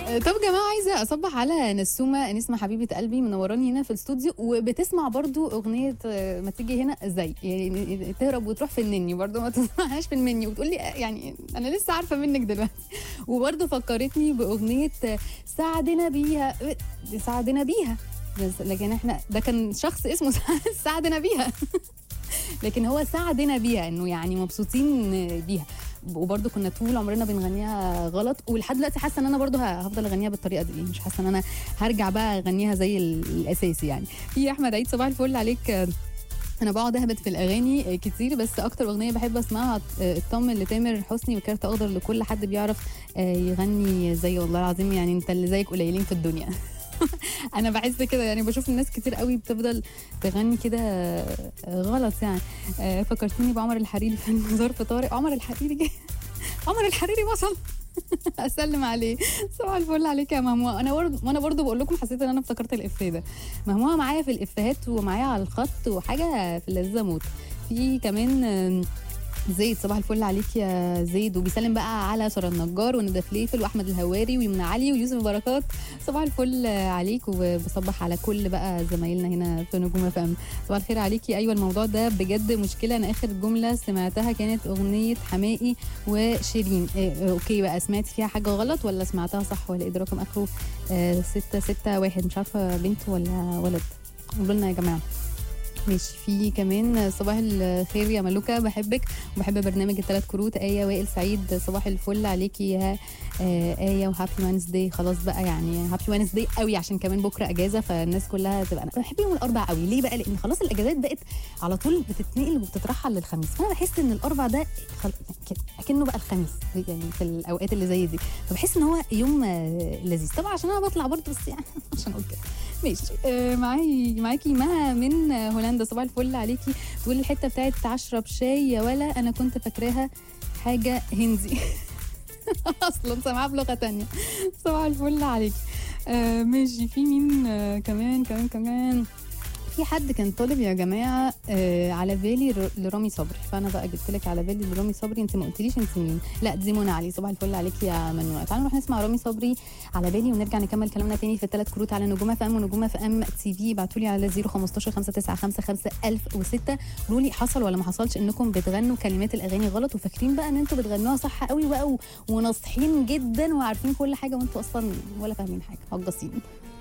طب يا جماعه عايزه اصبح على نسومه نسمه حبيبه قلبي منوراني هنا في الاستوديو وبتسمع برضو اغنيه آه، ما تيجي هنا ازاي يعني تهرب وتروح في النني برضو ما تسمعهاش في المنيو وتقول لي آه، يعني انا لسه عارفه منك دلوقتي وبرضو فكرتني باغنيه آه، ساعدنا بيها آه، ساعدنا بيها بس لكن احنا ده كان شخص اسمه ساعدنا بيها لكن هو ساعدنا بيها انه يعني مبسوطين بيها وبرضه كنا طول عمرنا بنغنيها غلط ولحد دلوقتي حاسه ان انا برضه هفضل اغنيها بالطريقه دي مش حاسه ان انا هرجع بقى اغنيها زي ال- الاساسي يعني في احمد عيد صباح الفل عليك انا بقعد اهبط في الاغاني كتير بس اكتر اغنيه بحب اسمعها الطم لتامر حسني وكارت اخضر لكل حد بيعرف يغني زي والله العظيم يعني انت اللي زيك قليلين في الدنيا انا بحس كده يعني بشوف الناس كتير قوي بتفضل تغني كده غلط يعني آه، فكرتني بعمر الحريري في ظرف طارق عمر الحريري جه عمر الحريري وصل اسلم عليه صباح الفل عليك يا مهموه انا برضه وانا برضه بقول لكم حسيت ان انا افتكرت الافيه ده مهموه معايا في الافيهات ومعايا على الخط وحاجه في اللذيذه موت في كمان آم، زيد صباح الفل عليك يا زيد وبيسلم بقى على ساره النجار وندى فليفل واحمد الهواري ويمنى علي ويوسف بركات صباح الفل عليك وبصبح على كل بقى زمايلنا هنا في نجوم اف ام صباح الخير عليكي ايوه الموضوع ده بجد مشكله انا اخر جمله سمعتها كانت اغنيه حمائي وشيرين إيه اوكي بقى سمعتي فيها حاجه غلط ولا سمعتها صح ولا ايه ده رقم اخره آه ستة ستة واحد مش عارفه بنت ولا ولد قولوا لنا يا جماعه ماشي في كمان صباح الخير يا ملوكة بحبك وبحب برنامج الثلاث كروت آية وائل سعيد صباح الفل عليكي يا آه، آية وهابي وينزداي خلاص بقى يعني هابي وينزداي قوي عشان كمان بكرة أجازة فالناس كلها تبقى أنا بحب يوم الأربع قوي ليه بقى لأن خلاص الأجازات بقت على طول بتتنقل وبتترحل للخميس فأنا بحس إن الأربع ده خل... كده أكنه بقى الخميس يعني في الأوقات اللي زي دي فبحس إن هو يوم آه، لذيذ طبعا عشان أنا بطلع برضه بس يعني عشان أقول كده ماشي آه، معاي معاكي مها من آه، هولندا صباح الفل عليكي تقول الحته بتاعت اشرب شاي يا ولا انا كنت فاكراها حاجه هندي اصلا سامعاها بلغه تانية صباح الفل عليكي آه ماشي في مين آه كمان كمان كمان في حد كان طالب يا جماعه آه على بالي ر- لرامي صبري فانا بقى جبت لك على بالي لرامي صبري انت ما قلتليش انت مين لا دي منى علي صباح الفل عليكي يا منوع تعالوا نروح نسمع رامي صبري على بالي ونرجع نكمل كلامنا تاني في الثلاث كروت على نجوم اف ام ونجوم اف ام تي في ابعتوا لي على 015 595 1006 قولوا لي حصل ولا ما حصلش انكم بتغنوا كلمات الاغاني غلط وفاكرين بقى ان انتوا بتغنوها صح قوي بقى و- وناصحين جدا وعارفين كل حاجه وانتوا اصلا ولا فاهمين حاجه هجصين